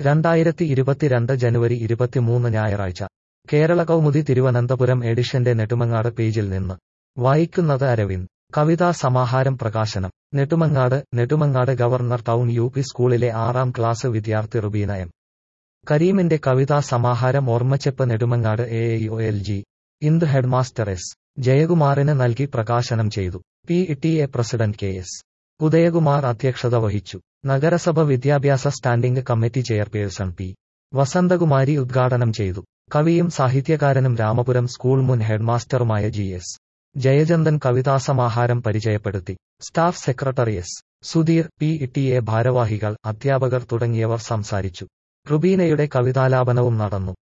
രണ്ടായിരത്തി ഇരുപത്തിരണ്ട് ജനുവരി ഇരുപത്തിമൂന്ന് ഞായറാഴ്ച കേരള കൗമുദി തിരുവനന്തപുരം എഡിഷന്റെ നെടുമങ്ങാട് പേജിൽ നിന്ന് വായിക്കുന്നത് അരവിന്ദ് കവിതാ സമാഹാരം പ്രകാശനം Nedumangad Nedumangad governor town U P സ്കൂളിലെ ആറാം ക്ലാസ് വിദ്യാർത്ഥി റുബീന എം കരീമിന്റെ കവിതാ സമാഹാരം ഓർമ്മച്ചെപ്പ് Nedumangad A O L G ഇന്ത് ഹെഡ്മാസ്റ്റർ എസ് ജയകുമാറിന് നൽകി പ്രകാശനം ചെയ്തു P T A president K S Udayakumar അധ്യക്ഷത വഹിച്ചു നഗരസഭ വിദ്യാഭ്യാസ standing committee chairperson P Vasanthakumari ഉദ്ഘാടനം ചെയ്തു കവിയും സാഹിത്യകാരനും രാമപുരം സ്കൂൾ മുൻ ഹെഡ്മാസ്റ്ററുമായ ജി എസ് ജയചന്ദൻ കവിതാസമാഹാരം പരിചയപ്പെടുത്തി staff secretary S Sudheer P T A ഭാരവാഹികൾ അധ്യാപകർ തുടങ്ങിയവർ സംസാരിച്ചു റുബീനയുടെ കവിതാലാപനവും നടന്നു